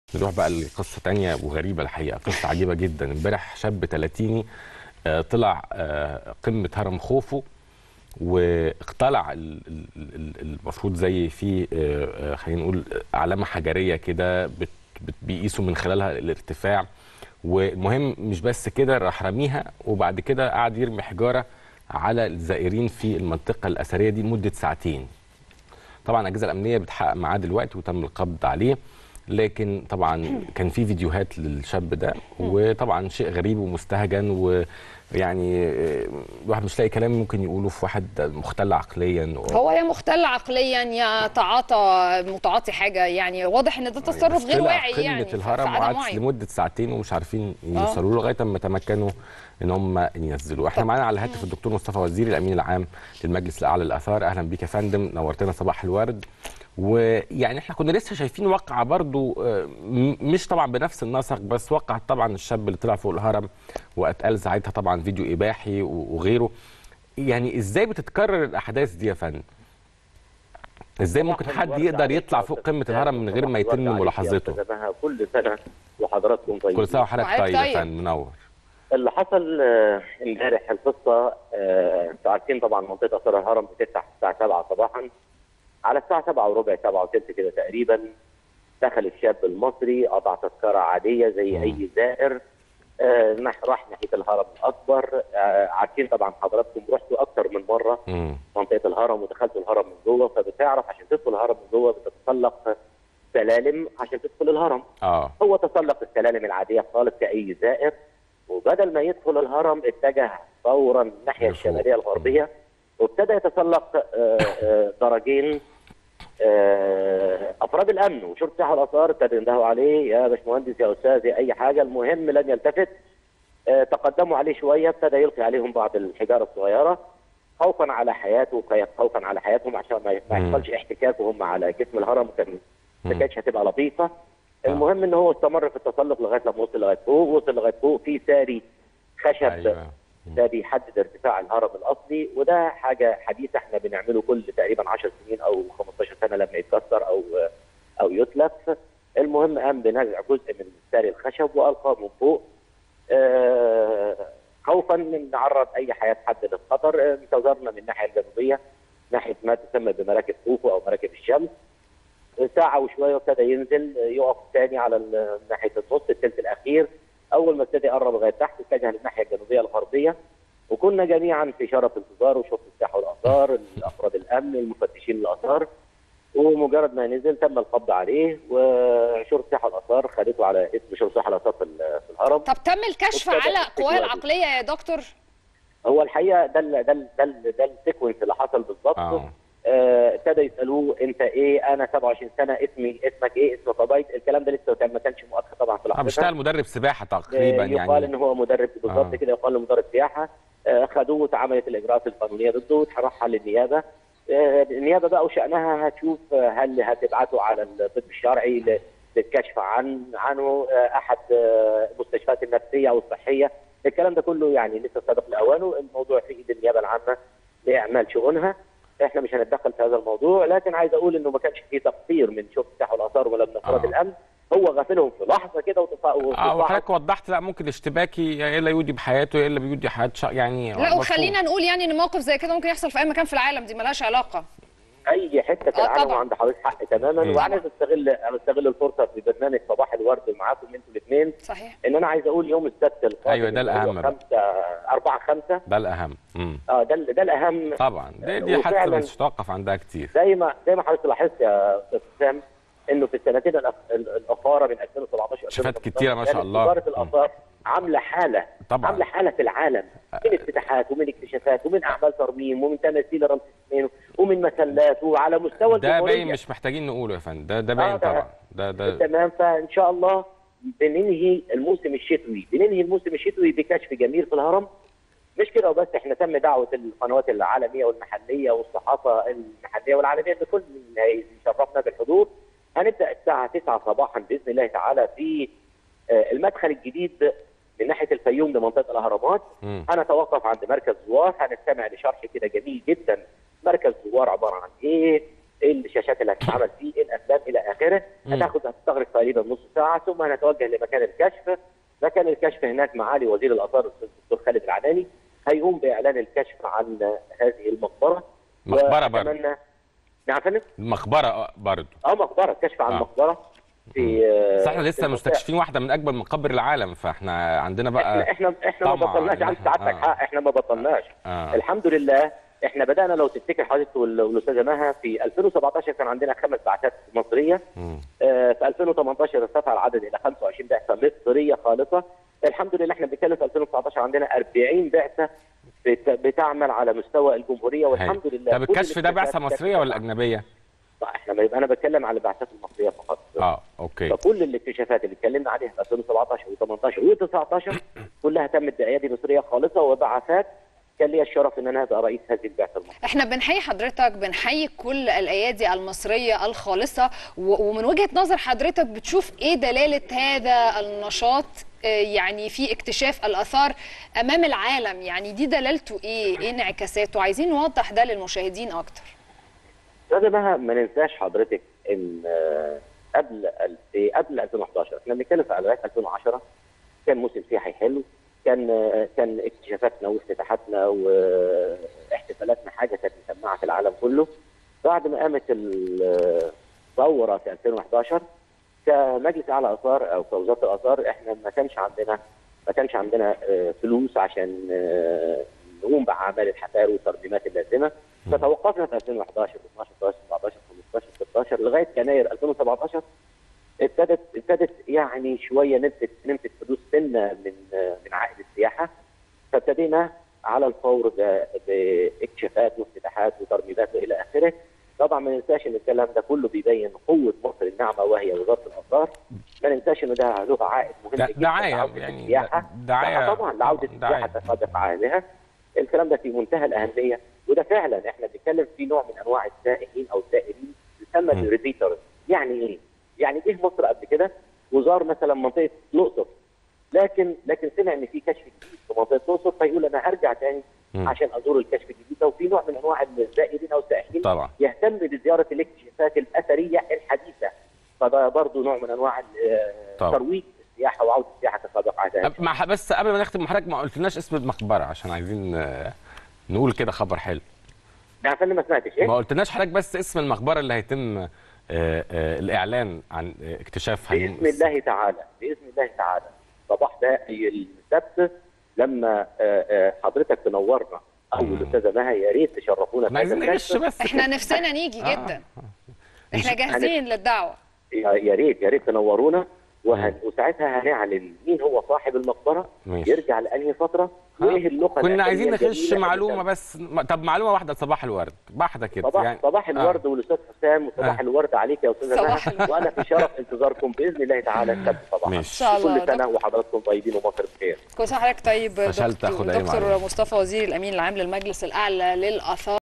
نروح بقى لقصة تانية وغريبة الحقيقة قصة عجيبة جدا امبارح شاب تلاتيني آه، طلع آه، قمة هرم خوفو واقتلع ال- ال- ال- المفروض زي في آه، آه، خلينا نقول علامة حجرية كده بت- بت- بيقيسوا من خلالها الارتفاع والمهم مش بس كده راح رميها وبعد كده قعد يرمي حجارة على الزائرين في المنطقة الأثرية دي لمدة ساعتين طبعا الاجهزه الامنيه بتحقق معاه دلوقتي وتم القبض عليه لكن طبعا كان في فيديوهات للشاب ده وطبعا شيء غريب ومستهجن ويعني آه، الواحد مش لاقي كلام ممكن يقوله في واحد مختل عقليا هو يا مختل عقليا يا تعاطى متعاطي حاجه يعني واضح ان ده تصرف غير طلع واعي قمه يعني الهرم في عدم وقعد وعي. لمده ساعتين ومش عارفين يوصلوا له لغايه ما تمكنوا ان هم ينزلوه احنا طب. معانا على الهاتف الدكتور مصطفى وزيري الامين العام للمجلس الاعلى للاثار اهلا بيك يا فندم نورتنا صباح الورد ويعني احنا كنا لسه شايفين واقعه برضو آه، م- مش طبعا بنفس النسق بس وقعت طبعا الشاب اللي طلع فوق الهرم واتقال ساعتها طبعا فيديو اباحي و- وغيره يعني ازاي بتتكرر الاحداث دي يا فندم ازاي ممكن حد يقدر يطلع فوق قمه الهرم من غير ما يتم ملاحظته ملاحظته كل سنه وحضراتكم طيبين كل سنه وحضرتك وحضرتك طيب يا طيب. فندم منور اللي حصل آه، امبارح القصه آه، انتوا عارفين طبعا منطقه اثار الهرم بتفتح الساعه 7 صباحا على الساعه 7 وربع 7 وثلث كده تقريبا دخل الشاب المصري قطع تذكره عاديه زي مم. اي زائر آه، نح- راح ناحيه الهرم الاكبر آه، عارفين طبعا حضراتكم رحتوا اكتر من مره امم منطقه الهرم ودخلت الهرم من جوه فبتعرف عشان تدخل الهرم من جوه بتتسلق سلالم عشان تدخل الهرم اه هو تسلق السلالم العاديه خالص كاي زائر وبدل ما يدخل الهرم اتجه فورا الناحيه لفوق. الشماليه الغربيه وابتدى يتسلق آه، آه، درجين آه، افراد الامن وشرطه السياحه والاثار ابتدوا يندهوا عليه يا باشمهندس يا استاذ يا اي حاجه المهم لم يلتفت آه، تقدموا عليه شويه ابتدى يلقي عليهم بعض الحجاره الصغيره خوفا على حياته خوفا على حياتهم عشان ما ما مم. يحصلش احتكاك وهم على جسم الهرم كان ما مم. كانتش هتبقى لطيفه المهم ان هو استمر في التسلق لغايه لما وصل لغايه فوق وصل لغايه فوق في ساري خشب ايوه ده بيحدد ارتفاع الهرم الاصلي وده حاجه حديثه احنا بنعمله كل تقريبا 10 سنين او 15 سنه لما يتكسر او او يتلف المهم قام بنزع جزء من ساري الخشب والقاه من فوق آه، خوفا من نعرض اي حياه حد للخطر آه، انتظرنا من الناحيه الجنوبيه ناحيه ما تسمى بمراكب خوفو او مراكب الشمس ساعة وشوية وابتدى ينزل يقف تاني على ال- ناحية النص الثلث الأخير أول ما ابتدى يقرب لغاية تحت اتجه للناحية الجنوبية الغربية وكنا جميعا في شرف انتظار وشرطة السياحة والآثار أفراد الأمن المفتشين الآثار ومجرد ما نزل تم القبض عليه وشرطة السياحة والآثار خدته على اسم شرطة السياحة والآثار في ال- في الهرم طب تم الكشف وابتدى على الفكرة قواه دي. العقليه يا دكتور هو الحقيقة ده ال ده ال ده ال ده السيكونس اللي حصل بالظبط اه آه، ابتدى يسالوه انت ايه انا 27 سنه اسمي اسمك ايه اسمك قبيت الكلام ده لسه كان- ما كانش مؤكد طبعا في اه لحظتها بيشتغل مدرب سباحه تقريبا آه، يقال ان يعني هو مدرب بالظبط آه. كده يقال له مدرب سياحه آه، خدوه واتعملت الاجراءات القانونيه ضده واترحل للنيابه آه، النيابه بقى وشانها هتشوف آه، هل هتبعته على الطب الشرعي ل- للكشف عن عنه آه، احد آه، المستشفيات النفسيه او الصحيه الكلام ده كله يعني لسه سابق لاوانه الموضوع في ايد النيابه العامه لاعمال شؤونها احنا مش هنتدخل في هذا الموضوع لكن عايز اقول انه ما كانش فيه تقصير من شرطه السياحه والاثار ولا من افراد آه. الامن هو غافلهم في لحظه كده وتص- اه وتصاحب وحضرتك وضحت لا ممكن اشتباكي يا الا يودي بحياته يا الا بيودي حياه شا... يعني لا مفهوم. وخلينا نقول يعني ان موقف زي كده ممكن يحصل في اي مكان في العالم دي ملهاش علاقه اي حته في آه العالم طبعا. وعند حضرتك حق تماما مم. وانا استغل انا استغل الفرصه في برنامج صباح الورد معاكم انتوا الاثنين صحيح ان انا عايز اقول يوم السبت القادم أيوة، ده اللي هو الأهم بقى. 5 4 5 ده الاهم امم اه ده ال- ده الاهم طبعا دي, دي حتى وفعلاً- مش هتوقف عندها كتير زي ما زي ما حضرتك لاحظت يا استاذ حسام انه في السنتين الأخ- ال- الاخاره من 2017 شفات 2018 كتيرة ما شاء كانت الله. وزاره الاثار عامله حاله طبعا عامله حاله في العالم من افتتاحات ومن اكتشافات ومن اعمال ترميم ومن تماثيل رمسيس اثنين ومن مسلات وعلى مستوى ده الجمهورية. باين مش محتاجين نقوله يا فندم ده ده باين آه، ده- طبعا ده ده تمام فان شاء الله بننهي الموسم الشتوي بننهي الموسم الشتوي بكشف جميل في الهرم مش كده وبس احنا تم دعوه القنوات العالميه والمحليه والصحافه المحليه والعالميه بكل يشرفنا بالحضور هنبدا الساعه 9 صباحا باذن الله تعالى في آه، المدخل الجديد من ناحيه الفيوم لمنطقه الاهرامات مم. هنتوقف عند مركز زوار هنستمع لشرح كده جميل جدا مركز زوار عباره عن ايه ايه الشاشات اللي هتتعمل فيه ايه الافلام الى اخره مم. هتاخد هتستغرق تقريبا نص ساعه ثم هنتوجه لمكان الكشف مكان الكشف هناك معالي وزير الاثار الاستاذ الدكتور خالد العناني هيقوم باعلان الكشف عن هذه المقبره مقبرة برضه. وأتمنى- نعم يا فندم مقبره برضه اه مقبره كشف عن آه. مقبره في آه، بس احنا في لسه المنطقة. مستكشفين واحده من اجمل مقابر العالم فاحنا عندنا احنا بقى احنا احنا ما طمع بطلناش إن عند إحنا- سعادتك آه. حق احنا ما بطلناش آه. الحمد لله احنا بدانا لو تفتكر حضرتك وال- والاستاذه مها في 2017 كان عندنا خمس بعثات مصريه مم. آه، في 2018 ارتفع العدد الى 25 بعثه مصريه خالصه الحمد لله احنا بنتكلم في 2019 عندنا 40 بعثه بت- بتعمل على مستوى الجمهوريه والحمد هاي. لله طب كل الكشف ده بعثه الاكتشافات مصريه ولا اجنبيه؟ لا، احنا ما يبقى انا بتكلم على البعثات المصريه فقط اه اوكي فكل الاكتشافات اللي اتكلمنا عليها في 2017 و18 و19 كلها تمت بايادي مصريه خالصه وبعثات كان لي الشرف ان انا ابقى رئيس هذه البعثه المصريه. احنا بنحيي حضرتك بنحيي كل الايادي المصريه الخالصه و- ومن وجهه نظر حضرتك بتشوف ايه دلاله هذا النشاط آه، يعني في اكتشاف الاثار امام العالم يعني دي دلالته ايه ايه انعكاساته عايزين نوضح ده للمشاهدين اكتر استاذه مها ما ننساش حضرتك ان آه، قبل ال- في قبل 2011 احنا بنتكلم في لغايه 2010 كان موسم سياحي حلو كان آه، كان اكتشافاتنا وافتتاحاتنا واحتفالاتنا حاجه كانت مسمعه في العالم كله بعد ما قامت الثوره في 2011 كمجلس اعلى اثار او كوزاره الاثار احنا ما كانش عندنا ما كانش عندنا آه، فلوس عشان آه، نقوم باعمال الحفار والترجمات اللازمه فتوقفنا في 2011 12 13 14 15 16 لغايه يناير 2017 ابتدت ابتدت يعني شويه نمسك نمسك فلوس سنه من آه، من عائد السياحه فابتدينا على الفور ب- باكتشافات وافتتاحات وترميمات والى اخره طبعا ما ننساش ان الكلام ده كله بيبين قوه مصر الناعمه وهي وزاره الاثار ما ننساش ان ده له عائد مهم ده- جدا دعاية لعودة يعني، السياحه دعاية- لا، طبعا لعوده دعاية. السياحه تسابق عامها الكلام ده في منتهى الاهميه وده فعلا احنا بنتكلم في نوع من انواع السائحين او السائلين يسمى مم. الريبيترز يعني ايه؟ يعني جه مصر قبل كده وزار مثلا منطقه الاقصر لكن لكن سمع ان في كشف جديد في منطقه الاقصر فيقول انا هرجع تاني مم. عشان ازور الكشف الجديد ده وفي نوع من انواع الزائرين او السائحين طبعا يهتم بزياره الاكتشافات الاثريه الحديثه فده برضه نوع من انواع ال- طبعا. ترويج السياحه وعوده السياحه كسابق عادها أب- مع بس قبل ما نختم مع حضرتك ما قلتلناش اسم المقبره عشان عايزين آه، نقول كده خبر حلو ده فندم ما سمعتش ايه؟ ما قلتلناش حضرتك بس اسم المقبره اللي هيتم آه، آه، الاعلان عن آه، اكتشافها يوم باذن الله تعالى باذن الله تعالى صباح ده السبت لما آه، آه، حضرتك تنورنا او مم. الاستاذه مها يا ريت تشرفونا احنا عايزين هذا نغش الكشف. بس احنا كده. نفسنا نيجي آه. جدا احنا جاهزين للدعوه يا يا ريت يا ريت تنورونا وهن... وساعتها هنعلن مين هو صاحب المقبره ماشي. يرجع لانهي فتره ها؟ وايه اللغه كنا الأثرية عايزين نخش الجميلة اللي معلومه كانت- بس ما- طب معلومه واحده صباح الورد واحده كده صباح يعني صباح الورد والأستاذ حسام وصباح آه. الورد عليك يا استاذه صباح مها وانا في شرف انتظاركم باذن الله تعالى السبت صباحا ماشي. ان شاء الله كل سنه وحضراتكم طيبين ومصر بخير كل سنه وحضرتك طيب فشلت دكتور, آخد أي دكتور معلومة. مصطفى وزير الامين العام للمجلس الاعلى للاثار